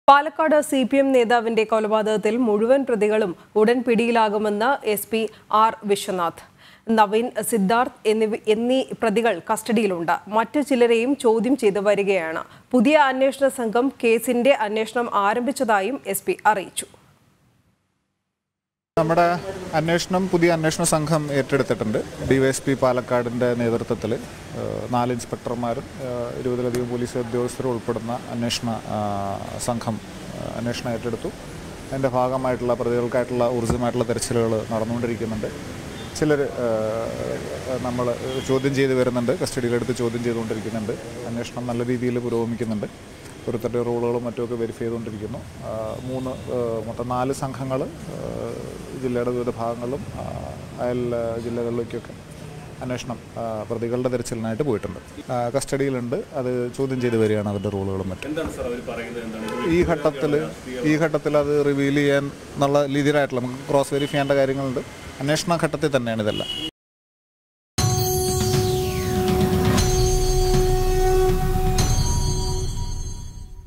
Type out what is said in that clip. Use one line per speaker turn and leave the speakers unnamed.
Palakkad C P M നേതാവിന്റെ കൊലപാതകത്തിൽ മുഴുവൻ പ്രതികളും ഉടൻ പിടിയിലാകുമെന്ന് S P R Viswanath Naveen Siddharth എന്നിവ എന്നീ പ്രതികൾ കസ്റ്റഡിയിലുണ്ട് മറ്റു ചിലരെയും ചോദ്യം ചെയ്തു വരികയാണ് പുതിയ അന്വേഷണ സംഘം കേസിന്റെ അന്വേഷണം ആരംഭിച്ചതായും എസ് പി അറിയിച്ചു
നമ്മുടെ അന്വേഷണം പുതിയ അന്വേഷണ സംഘം ഏറ്റെടുത്തിട്ടുണ്ട് ഡിവൈഎസ്പി പാലക്കാടിൻ്റെ നേതൃത്വത്തിൽ നാല് ഇൻസ്പെക്ടർമാരും ഏഹ്, ഇരുപതിലധികം പോലീസ് ഉദ്യോഗസ്ഥരും ഉൾപ്പെടുന്ന അന്വേഷണ ആ, സംഘം ആ, അന്വേഷണം ഏറ്റെടുത്തു അതിൻ്റെ ഭാഗമായിട്ടുള്ള പ്രതികൾക്കായിട്ടുള്ള ഊർജ്ജമായിട്ടുള്ള തെരച്ചിലുകൾ നടന്നുകൊണ്ടിരിക്കുന്നുണ്ട് ചിലർ നമ്മൾ ചോദ്യം ചെയ്ത് വരുന്നുണ്ട് കസ്റ്റഡിയിലെടുത്ത് ചോദ്യം ചെയ്തുകൊണ്ടിരിക്കുന്നുണ്ട് അന്വേഷണം നല്ല രീതിയിൽ പുരോഗമിക്കുന്നുണ്ട് ഓരോരുത്തരുടെ റോളുകളും മറ്റുമൊക്കെ വെരിഫൈ ചെയ്തുകൊണ്ടിരിക്കുന്നു ആ, മൂന്ന് ആ, മൊത്തം നാല് സംഘങ്ങൾ ജില്ലയുടെ വിവിധ ഭാഗങ്ങളിലും ആ, അയൽ ആ, ജില്ലകളിലേക്കൊക്കെ അന്വേഷണം ആ, പ്രതികളുടെ തിരച്ചിലിനായിട്ട് പോയിട്ടുണ്ട് ആ, കസ്റ്റഡിയിലുണ്ട് അത് ചോദ്യം ചെയ്ത് വരികയാണ് അവരുടെ റോളുകളും മറ്റും ഈ ഘട്ടത്തിൽ ഈ ഘട്ടത്തിൽ അത് റിവീൽ ചെയ്യാൻ എന്നുള്ള രീതിയിലായിട്ടുള്ള നമുക്ക് ക്രോസ് വെരിഫൈ ചെയ്യേണ്ട കാര്യങ്ങളുണ്ട് അന്വേഷണ ഘട്ടത്തിൽ തന്നെയാണ് ഇതെല്ലാം